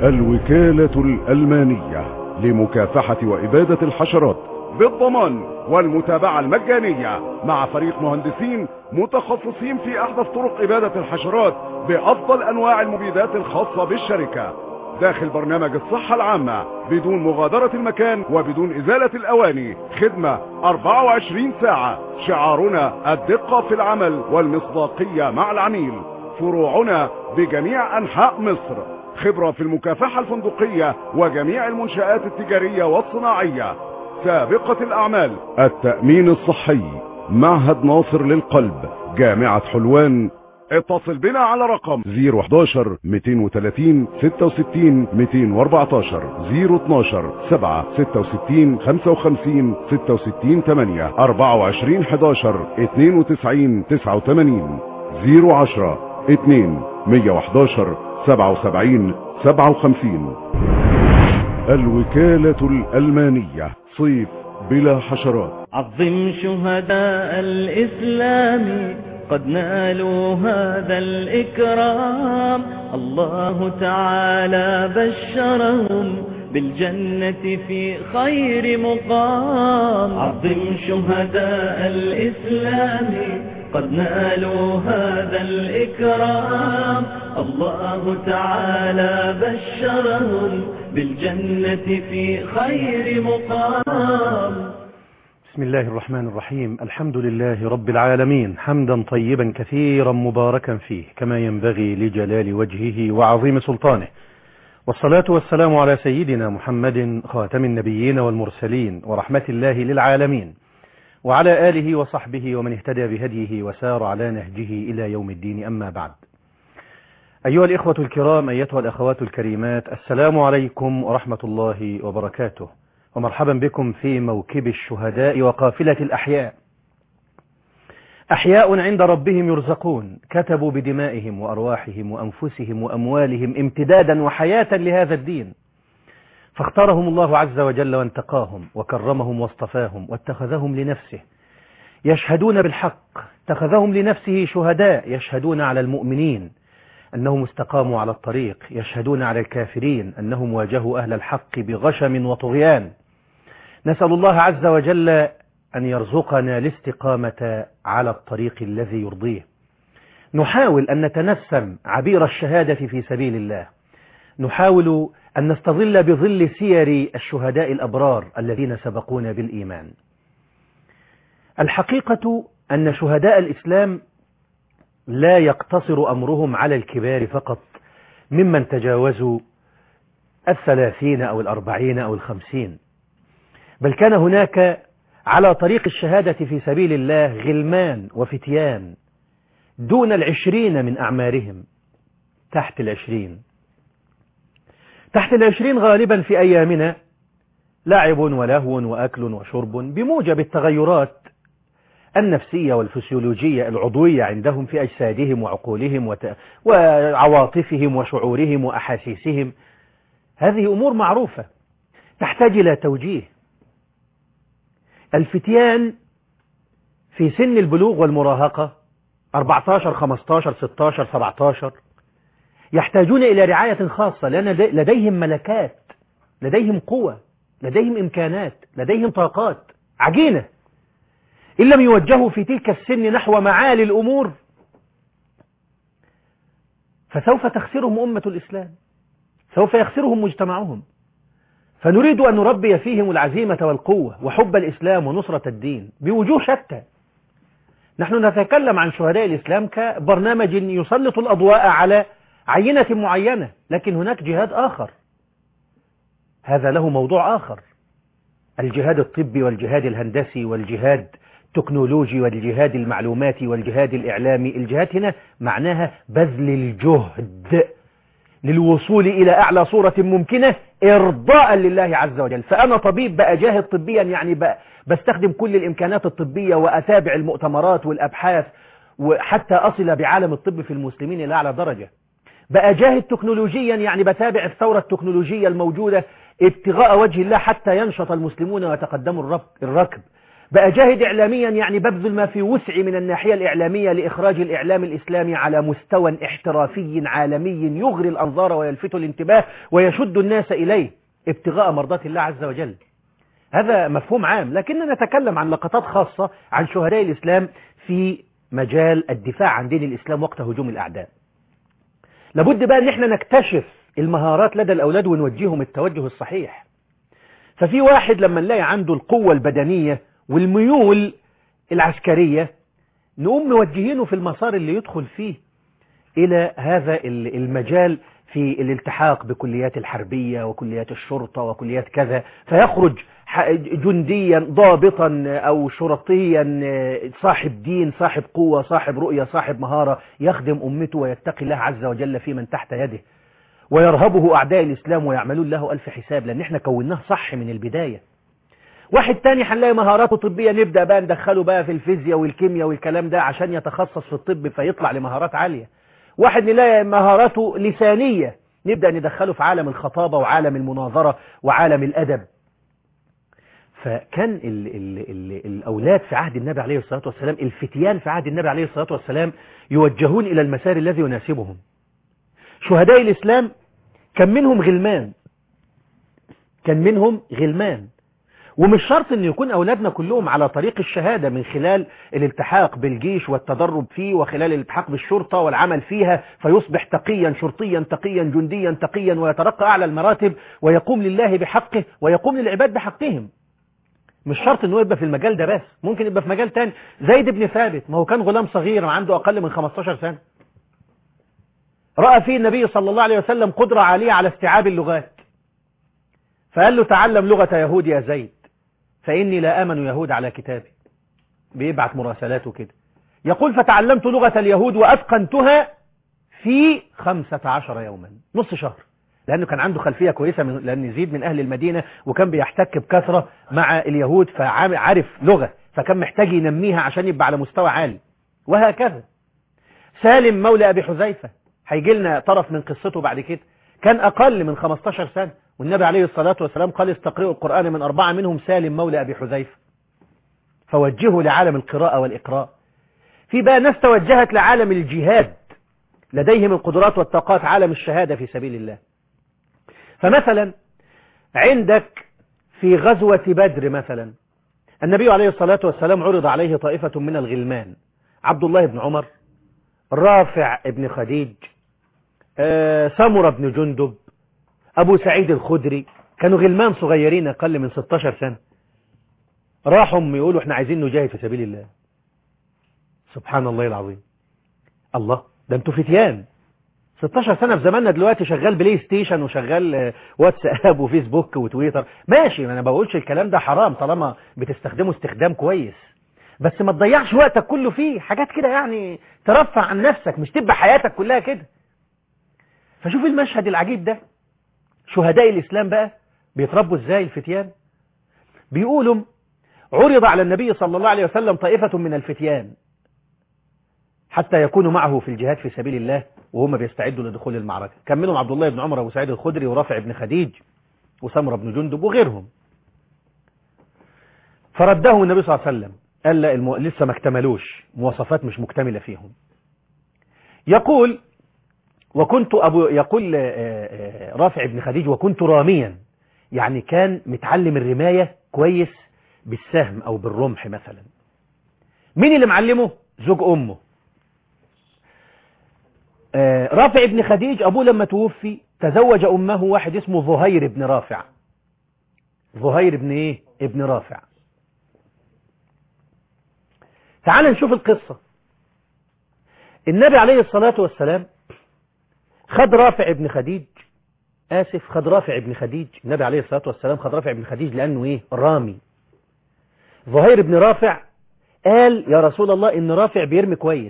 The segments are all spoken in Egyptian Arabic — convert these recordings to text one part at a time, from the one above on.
الوكالة الألمانية لمكافحة وإبادة الحشرات بالضمان والمتابعة المجانية مع فريق مهندسين متخصصين في أحدث طرق إبادة الحشرات بأفضل أنواع المبيدات الخاصة بالشركة داخل برنامج الصحة العامة بدون مغادرة المكان وبدون إزالة الأواني خدمة 24 ساعة شعارنا الدقة في العمل والمصداقية مع العميل فروعنا بجميع أنحاء مصر خبرة في المكافحة الفندقية وجميع المنشآت التجارية والصناعية سابقة الأعمال التأمين الصحي معهد ناصر للقلب جامعة حلوان اتصل بنا على رقم 011 230 66 214 012 7 66 55 66 8 24 11 92 89 010 2 111 77 57 الوكالة الألمانية صيف بلا حشرات عظم شهداء الإسلام قد نالوا هذا الإكرام الله تعالى بشرهم بالجنة في خير مقام عظم شهداء الإسلام قد نالوا هذا الإكرام الله تعالى بشرهم بالجنة في خير مقام بسم الله الرحمن الرحيم الحمد لله رب العالمين حمدا طيبا كثيرا مباركا فيه كما ينبغي لجلال وجهه وعظيم سلطانه والصلاة والسلام على سيدنا محمد خاتم النبيين والمرسلين ورحمة الله للعالمين وعلى آله وصحبه ومن اهتدى بهديه وسار على نهجه إلى يوم الدين أما بعد أيها الإخوة الكرام أيتها الأخوات الكريمات السلام عليكم ورحمة الله وبركاته ومرحبا بكم في موكب الشهداء وقافلة الأحياء أحياء عند ربهم يرزقون كتبوا بدمائهم وأرواحهم وأنفسهم وأموالهم امتدادا وحياة لهذا الدين فاختارهم الله عز وجل وانتقاهم وكرمهم واصطفاهم واتخذهم لنفسه يشهدون بالحق اتخذهم لنفسه شهداء يشهدون على المؤمنين أنهم استقاموا على الطريق يشهدون على الكافرين أنهم واجهوا أهل الحق بغشم وطغيان نسأل الله عز وجل أن يرزقنا الاستقامة على الطريق الذي يرضيه نحاول أن نتنسم عبير الشهادة في سبيل الله نحاول أن نستظل بظل سير الشهداء الأبرار الذين سبقونا بالإيمان الحقيقة أن شهداء الإسلام لا يقتصر أمرهم على الكبار فقط ممن تجاوزوا الثلاثين أو الأربعين أو الخمسين بل كان هناك على طريق الشهادة في سبيل الله غلمان وفتيان دون العشرين من أعمارهم تحت العشرين تحت العشرين غالبا في أيامنا لعب ولهو وأكل وشرب بموجب التغيرات النفسية والفسيولوجية العضوية عندهم في أجسادهم وعقولهم وت... وعواطفهم وشعورهم وأحاسيسهم هذه أمور معروفة تحتاج إلى توجيه الفتيان في سن البلوغ والمراهقة 14 15 16 17 يحتاجون إلى رعاية خاصة لأن لديهم ملكات لديهم قوة لديهم إمكانات لديهم طاقات عجينة إن لم يوجهوا في تلك السن نحو معالي الأمور فسوف تخسرهم أمة الإسلام سوف يخسرهم مجتمعهم فنريد أن نربي فيهم العزيمة والقوة وحب الإسلام ونصرة الدين بوجوه شتى نحن نتكلم عن شهداء الإسلام كبرنامج يسلط الأضواء على عينة معينة لكن هناك جهاد آخر هذا له موضوع آخر الجهاد الطبي والجهاد الهندسي والجهاد التكنولوجي والجهاد المعلوماتي والجهاد الإعلامي الجهاد هنا معناها بذل الجهد للوصول إلى أعلى صورة ممكنة إرضاء لله عز وجل فأنا طبيب بأجاهد طبيا يعني بستخدم كل الإمكانات الطبية وأتابع المؤتمرات والأبحاث وحتى أصل بعالم الطب في المسلمين إلى أعلى درجة بأجاهد تكنولوجيا يعني بتابع الثورة التكنولوجية الموجودة ابتغاء وجه الله حتى ينشط المسلمون ويتقدموا الركب بقى جاهد إعلاميا يعني ببذل ما في وسعي من الناحية الإعلامية لإخراج الإعلام الإسلامي على مستوى احترافي عالمي يغري الأنظار ويلفت الانتباه ويشد الناس إليه ابتغاء مرضات الله عز وجل هذا مفهوم عام لكننا نتكلم عن لقطات خاصة عن شهداء الإسلام في مجال الدفاع عن دين الإسلام وقت هجوم الأعداء لابد بقى ان احنا نكتشف المهارات لدى الأولاد ونوجههم التوجه الصحيح ففي واحد لما نلاقي عنده القوة البدنية والميول العسكرية نقوم موجهينه في المسار اللي يدخل فيه إلى هذا المجال في الالتحاق بكليات الحربية وكليات الشرطة وكليات كذا فيخرج جنديا ضابطا أو شرطيا صاحب دين صاحب قوة صاحب رؤية صاحب مهارة يخدم أمته ويتقي الله عز وجل في من تحت يده ويرهبه أعداء الإسلام ويعملون له ألف حساب لأن احنا كوناه صح من البداية واحد تاني هنلاقي مهاراته طبية نبدأ بقى ندخله بقى في الفيزياء والكيمياء والكلام ده عشان يتخصص في الطب فيطلع لمهارات عالية واحد نلاقي مهاراته لسانية نبدأ ندخله في عالم الخطابة وعالم المناظرة وعالم الأدب فكان ال ال ال الأولاد في عهد النبي عليه الصلاة والسلام الفتيان في عهد النبي عليه الصلاة والسلام يوجهون إلى المسار الذي يناسبهم شهداء الإسلام كان منهم غلمان كان منهم غلمان ومش شرط ان يكون اولادنا كلهم على طريق الشهادة من خلال الالتحاق بالجيش والتدرب فيه وخلال الالتحاق بالشرطة والعمل فيها فيصبح تقيا شرطيا تقيا جنديا تقيا ويترقى اعلى المراتب ويقوم لله بحقه ويقوم للعباد بحقهم مش شرط انه يبقى في المجال ده بس ممكن يبقى في مجال تاني زيد بن ثابت ما هو كان غلام صغير وعنده اقل من 15 سنة رأى فيه النبي صلى الله عليه وسلم قدرة عالية على استيعاب اللغات فقال له تعلم لغة يهود يا زيد فإني لا آمن يهود على كتابي بيبعت مراسلاته كده يقول فتعلمت لغة اليهود وأتقنتها في خمسة عشر يوما نص شهر لأنه كان عنده خلفية كويسة من لأن يزيد من أهل المدينة وكان بيحتك بكثرة مع اليهود فعارف لغة فكان محتاج ينميها عشان يبقى على مستوى عالي وهكذا سالم مولى أبي حذيفة هيجي لنا طرف من قصته بعد كده كان أقل من 15 سنة والنبي عليه الصلاة والسلام قال استقرئوا القرآن من أربعة منهم سالم مولى أبي حذيفة فوجهوا لعالم القراءة والإقراء في بقى ناس توجهت لعالم الجهاد لديهم القدرات والطاقات عالم الشهادة في سبيل الله فمثلا عندك في غزوة بدر مثلا النبي عليه الصلاة والسلام عرض عليه طائفة من الغلمان عبد الله بن عمر رافع بن خديج آه سمرة بن جندب أبو سعيد الخدري كانوا غلمان صغيرين أقل من 16 سنة راحوا يقولوا احنا عايزين نجاهد في سبيل الله سبحان الله العظيم الله ده انتوا فتيان 16 سنة في زماننا دلوقتي شغال بلاي ستيشن وشغال واتساب وفيسبوك وتويتر ماشي انا بقولش الكلام ده حرام طالما بتستخدمه استخدام كويس بس ما تضيعش وقتك كله فيه حاجات كده يعني ترفع عن نفسك مش تبقى حياتك كلها كده فشوف المشهد العجيب ده شهداء الإسلام بقى بيتربوا ازاي الفتيان بيقولوا عرض على النبي صلى الله عليه وسلم طائفة من الفتيان حتى يكونوا معه في الجهاد في سبيل الله وهم بيستعدوا لدخول المعركة كان منهم عبد الله بن عمر وابو سعيد الخدري ورافع بن خديج وسمرة بن جندب وغيرهم فرده النبي صلى الله عليه وسلم قال لا المو... لسه ما اكتملوش مواصفات مش مكتملة فيهم يقول وكنت أبو يقول رافع بن خديج وكنت راميا يعني كان متعلم الرماية كويس بالسهم أو بالرمح مثلا مين اللي معلمه زوج أمه رافع بن خديج أبوه لما توفي تزوج أمه واحد اسمه ظهير بن رافع ظهير بن إيه ابن رافع تعال نشوف القصة النبي عليه الصلاة والسلام خد رافع ابن خديج آسف خد رافع ابن خديج النبي عليه الصلاة والسلام خد رافع ابن خديج لأنه إيه رامي ظهير بن رافع قال يا رسول الله إن رافع بيرمي كويس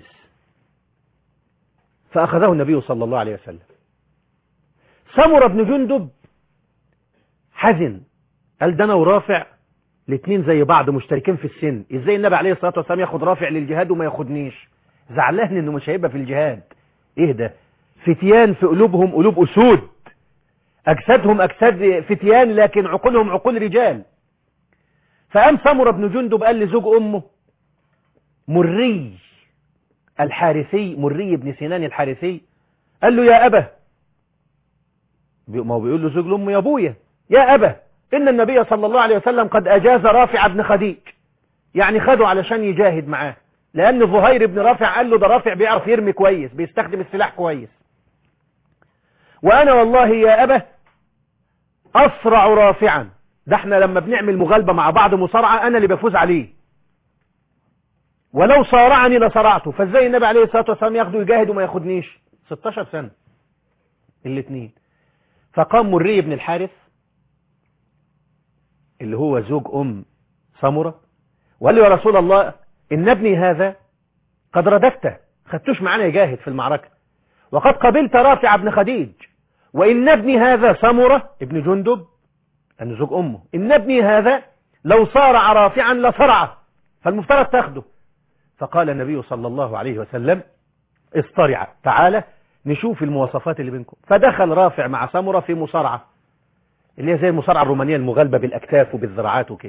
فأخذه النبي صلى الله عليه وسلم سمر بن جندب حزن قال ده أنا ورافع الاثنين زي بعض مشتركين في السن ازاي النبي عليه الصلاة والسلام ياخد رافع للجهاد وما ياخدنيش زعلان انه مش هيبقى في الجهاد ايه ده فتيان في قلوبهم قلوب أسود أجسادهم أجساد فتيان لكن عقولهم عقول رجال فقام سمرة بن جندب قال لزوج أمه مري الحارثي مري بن سنان الحارثي قال له يا أبا ما هو بيقول له زوج لأمه يا أبويا يا أبا إن النبي صلى الله عليه وسلم قد أجاز رافع بن خديج يعني خده علشان يجاهد معاه لأن ظهير بن رافع قال له ده رافع بيعرف يرمي كويس بيستخدم السلاح كويس وأنا والله يا أبا أسرع رافعا ده احنا لما بنعمل مغالبة مع بعض مصارعة أنا اللي بفوز عليه ولو صارعني لصرعته فازاي النبي عليه الصلاة والسلام ياخده يجاهد وما ياخدنيش 16 سنة الاثنين فقام مري بن الحارث اللي هو زوج أم سمرة وقال له يا رسول الله إن ابني هذا قد رددته خدتوش معانا يجاهد في المعركة وقد قبلت رافع بن خديج وإن ابني هذا سمرة ابن جندب أن زوج أمه إن ابني هذا لو صارع رافعا لصرعه فالمفترض تاخده فقال النبي صلى الله عليه وسلم اصطرع تعالى نشوف المواصفات اللي بينكم فدخل رافع مع سمرة في مصارعة اللي هي زي المصارعة الرومانية المغلبة بالأكتاف وبالذراعات وكده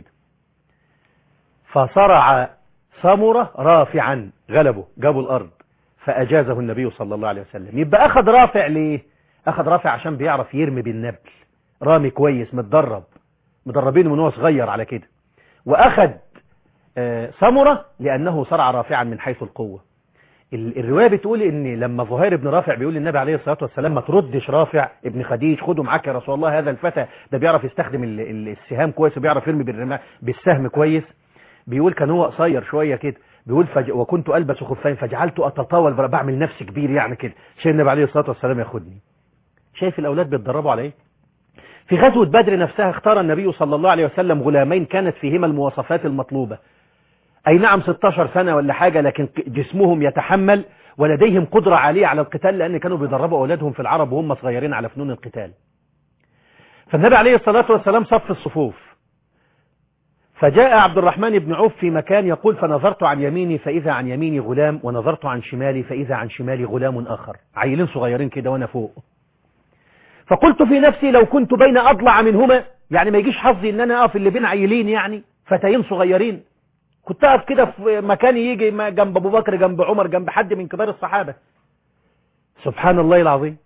فصرع سمرة رافعا غلبه جابوا الأرض فأجازه النبي صلى الله عليه وسلم يبقى أخذ رافع ليه أخذ رافع عشان بيعرف يرمي بالنبل رامي كويس متدرب مدربينه من هو صغير على كده وأخذ آه سمرة لأنه صرع رافعا من حيث القوة الرواية بتقول ان لما ظهير بن رافع بيقول للنبي عليه الصلاة والسلام ما تردش رافع ابن خديج خده معاك يا رسول الله هذا الفتى ده بيعرف يستخدم السهام كويس وبيعرف يرمي بالرماء بالسهم كويس بيقول كان هو قصير شوية كده بيقول فج... وكنت ألبس خفين فجعلت أتطاول بعمل نفسي كبير يعني كده عشان النبي عليه الصلاة والسلام ياخدني شايف الأولاد بيتدربوا على ايه في غزوة بدر نفسها اختار النبي صلى الله عليه وسلم غلامين كانت فيهما المواصفات المطلوبة أي نعم 16 سنة ولا حاجة لكن جسمهم يتحمل ولديهم قدرة عالية على القتال لأن كانوا بيدربوا أولادهم في العرب وهم صغيرين على فنون القتال فالنبي عليه الصلاة والسلام صف الصفوف فجاء عبد الرحمن بن عوف في مكان يقول فنظرت عن يميني فإذا عن يميني غلام ونظرت عن شمالي فإذا عن شمالي غلام آخر عيلين صغيرين كده وأنا فوق فقلت في نفسي لو كنت بين أضلع منهما يعني ما يجيش حظي ان انا اقف اللي بين عيلين يعني فتيين صغيرين كنت اقف كده في مكان يجي جنب ابو بكر جنب عمر جنب حد من كبار الصحابة سبحان الله العظيم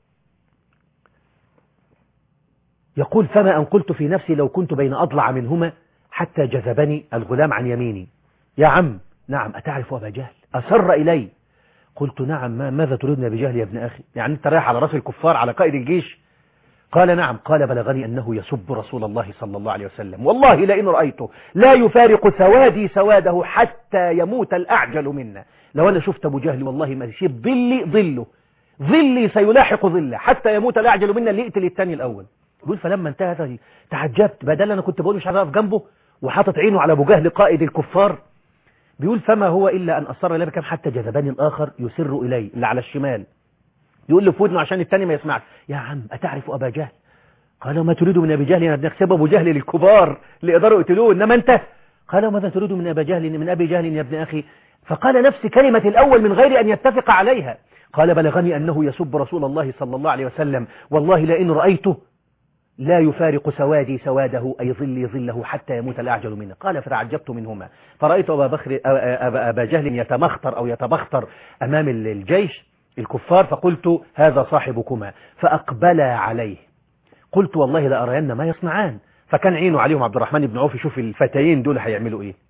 يقول فما ان قلت في نفسي لو كنت بين اضلع منهما حتى جذبني الغلام عن يميني يا عم نعم أتعرف أبا جهل أسر إلي قلت نعم ما ماذا تريدنا بجهل يا ابن أخي يعني أنت رايح على رأس الكفار على قائد الجيش قال نعم قال بلغني أنه يسب رسول الله صلى الله عليه وسلم والله لئن رأيته لا يفارق سوادي سواده حتى يموت الأعجل منا لو أنا شفت أبو جهل والله ما يشيب ظلي ظله ظلي سيلاحق ظله حتى يموت الأعجل منا اللي يقتل الثاني الأول يقول فلما انتهى هذا تعجبت بدل أنا كنت بقول مش عارف أقف جنبه وحاطط عينه على أبو جهل قائد الكفار بيقول فما هو إلا أن أصر إليه بكم حتى جذبني الآخر يسر إلي اللي على الشمال يقول له في ودنه عشان التاني ما يسمعش يا عم أتعرف أبا جهل قال ما تريد من أبي جهل أن نكسب أبو جهل للكبار اللي يقدروا يقتلوه إنما أنت قال ماذا تريد من أبا جهل من أبي جهل يا ابن أخي فقال نفس كلمة الأول من غير أن يتفق عليها قال بلغني أنه يسب رسول الله صلى الله عليه وسلم والله لئن رأيته لا يفارق سوادي سواده أي ظلي ظله حتى يموت الأعجل منه قال فتعجبت منهما فرأيت أبا, بخر أبا, أبا جهل يتمخطر أو يتبختر أمام الجيش الكفار فقلت هذا صاحبكما فأقبلا عليه قلت والله لا أرين ما يصنعان فكان عينه عليهم عبد الرحمن بن عوف يشوف الفتيين دول هيعملوا ايه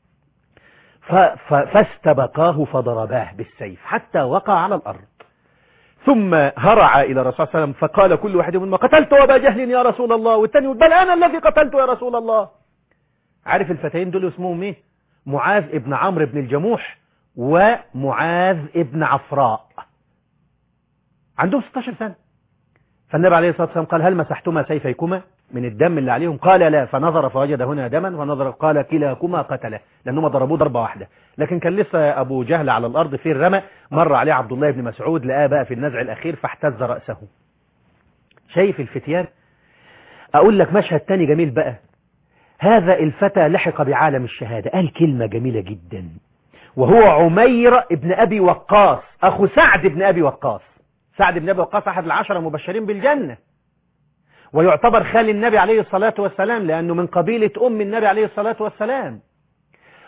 فاستبقاه فضرباه بالسيف حتى وقع على الأرض ثم هرع إلى الرسول صلى الله عليه وسلم فقال كل واحد منهم قتلت أبا جهل يا رسول الله والثاني يقول بل أنا الذي قتلت يا رسول الله عارف الفتيين دول اسمهم ايه معاذ ابن عمرو بن الجموح ومعاذ ابن عفراء عندهم 16 سنة فالنبي عليه الصلاة والسلام قال هل مسحتما سيفيكما من الدم اللي عليهم قال لا فنظر فوجد هنا دما ونظر قال كلاكما قتله لأنهم ضربوه ضربة واحدة لكن كان لسه أبو جهل على الأرض في الرمى مر عليه عبد الله بن مسعود لقاه بقى في النزع الأخير فاحتز رأسه شايف الفتيان أقول لك مشهد تاني جميل بقى هذا الفتى لحق بعالم الشهادة قال كلمة جميلة جدا وهو عمير ابن أبي وقاص أخو سعد ابن أبي وقاص سعد بن أبي وقاص أحد العشرة المبشرين بالجنة ويعتبر خال النبي عليه الصلاة والسلام لأنه من قبيلة أم النبي عليه الصلاة والسلام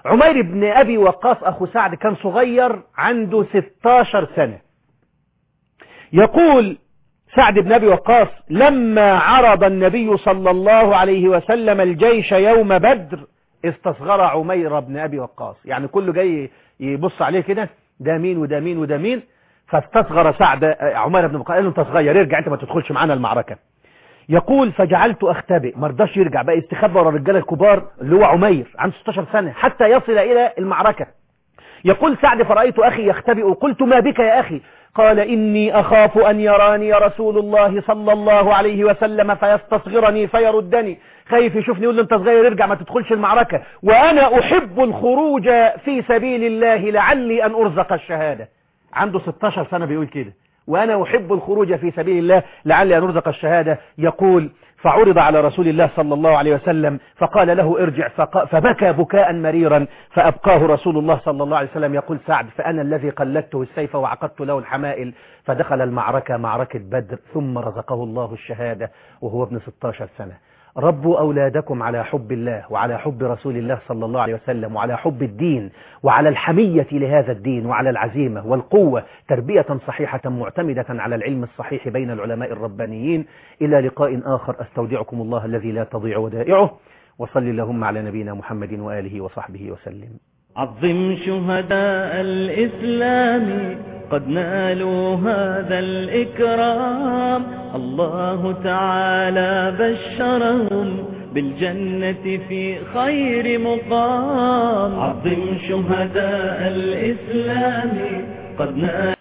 عمير بن أبي وقاص أخو سعد كان صغير عنده 16 سنة يقول سعد بن أبي وقاص لما عرض النبي صلى الله عليه وسلم الجيش يوم بدر استصغر عمير بن أبي وقاص يعني كله جاي يبص عليه كده ده مين وده مين وده مين فاستصغر سعد عمير بن وقاص قال له انت صغير ارجع انت ما تدخلش معانا المعركة يقول فجعلت اختبئ ما رضاش يرجع بقى يستخبى ورا الرجاله الكبار اللي هو عمير عنده 16 سنة حتى يصل الى المعركة يقول سعد فرأيت أخي يختبئ قلت ما بك يا أخي قال إني أخاف أن يراني رسول الله صلى الله عليه وسلم فيستصغرني فيردني خايف يشوفني يقول لي انت صغير ارجع ما تدخلش المعركة وأنا أحب الخروج في سبيل الله لعلي أن أرزق الشهادة عنده 16 سنة بيقول كده وأنا أحب الخروج في سبيل الله لعلي أن أرزق الشهادة يقول فعرض على رسول الله صلى الله عليه وسلم فقال له ارجع فق... فبكى بكاء مريرا فأبقاه رسول الله صلى الله عليه وسلم يقول سعد فأنا الذي قلدته السيف وعقدت له الحمائل فدخل المعركة معركة بدر ثم رزقه الله الشهادة وهو ابن 16 سنة ربوا أولادكم على حب الله وعلى حب رسول الله صلى الله عليه وسلم وعلى حب الدين وعلى الحمية لهذا الدين وعلى العزيمة والقوة تربية صحيحة معتمدة على العلم الصحيح بين العلماء الربانيين إلى لقاء آخر أستودعكم الله الذي لا تضيع ودائعه وصل اللهم على نبينا محمد وآله وصحبه وسلم عظم شهداء الإسلام قد نالوا هذا الإكرام الله تعالى بشرهم بالجنة في خير مقام عظم شهداء الإسلام قد نالوا